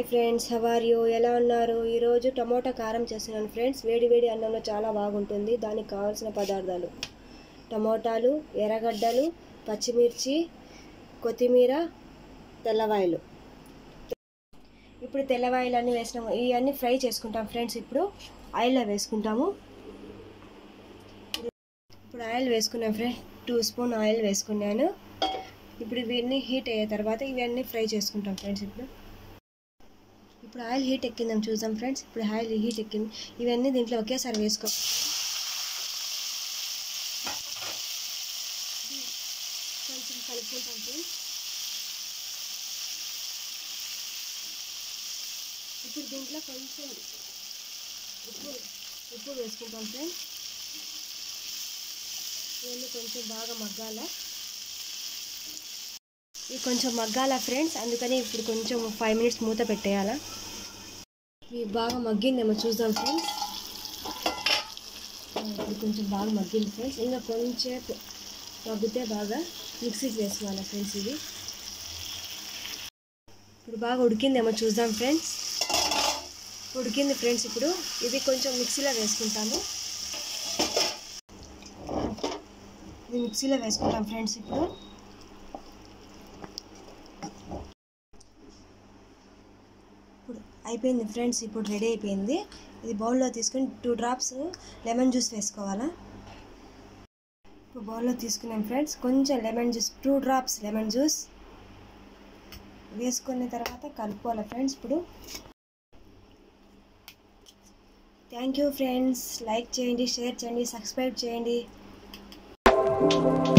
friends how are you ఎలా ఉన్నారు ఈరోజు టమోటా కారం చేస్తున్నాను ఫ్రెండ్స్ వేడి వేడి అన్నంలో చాలా బాగుంటుంది దానికి కావాల్సిన పదార్థాలు టమోటాలు ఎర్రగడ్డలు పచ్చిమిర్చి కొత్తిమీర తెల్లవాయలు ఇప్పుడు తెల్లవాయలు అన్నీ వేసినాము ఇవన్నీ ఫ్రై చేసుకుంటాం ఫ్రెండ్స్ ఇప్పుడు ఆయిల్లో వేసుకుంటాము ఇప్పుడు ఆయిల్ వేసుకున్నాం ఫ్రెండ్స్ టూ స్పూన్ ఆయిల్ వేసుకున్నాను ఇప్పుడు ఇవన్నీ హీట్ అయ్యే తర్వాత ఇవన్నీ ఫ్రై చేసుకుంటాం ఫ్రెండ్స్ ఇప్పుడు ఇప్పుడు ఆయిల్ హీట్ ఎక్కిందాం చూద్దాం ఫ్రెండ్స్ ఇప్పుడు ఆయిల్ హీట్ ఎక్కింది ఇవన్నీ దీంట్లో ఒకేసారి వేసుకో కొంచెం కలుపుకుంటాం ఫ్రెండ్స్ ఇప్పుడు దీంట్లో కొంచెం ఉప్పు ఉప్పు వేసుకుంటాం ఫ్రెండ్స్ ఇవన్నీ కొంచెం బాగా మగ్గాల ఇవి కొంచెం మగ్గాల ఫ్రెండ్స్ అందుకని ఇప్పుడు కొంచెం ఫైవ్ మినిట్స్ మూత పెట్టేయాలా ఇవి బాగా మగ్గిందేమో చూద్దాం ఫ్రెండ్స్ ఇప్పుడు కొంచెం బాగా మగ్గింది ఫ్రెండ్స్ ఇంకా కొంచెంసేపు మగ్గితే బాగా మిక్సీకి వేసుకోవాలి ఫ్రెండ్స్ ఇది ఇప్పుడు బాగా ఉడికిందేమో చూద్దాం ఫ్రెండ్స్ ఉడికింది ఫ్రెండ్స్ ఇప్పుడు ఇది కొంచెం మిక్సీలో వేసుకుంటాము ఇది మిక్సీలో వేసుకుంటాం ఫ్రెండ్స్ ఇప్పుడు ఇప్పుడు అయిపోయింది ఫ్రెండ్స్ ఇప్పుడు రెడీ అయిపోయింది ఇది బౌల్లో తీసుకొని టూ డ్రాప్స్ లెమన్ జ్యూస్ వేసుకోవాలా ఇప్పుడు బౌల్లో తీసుకున్నాం ఫ్రెండ్స్ కొంచెం lemon juice two drops lemon juice వేసుకున్న తర్వాత కలుపుకోవాలి ఫ్రెండ్స్ ఇప్పుడు థ్యాంక్ యూ ఫ్రెండ్స్ లైక్ చేయండి షేర్ చేయండి సబ్స్క్రైబ్ చేయండి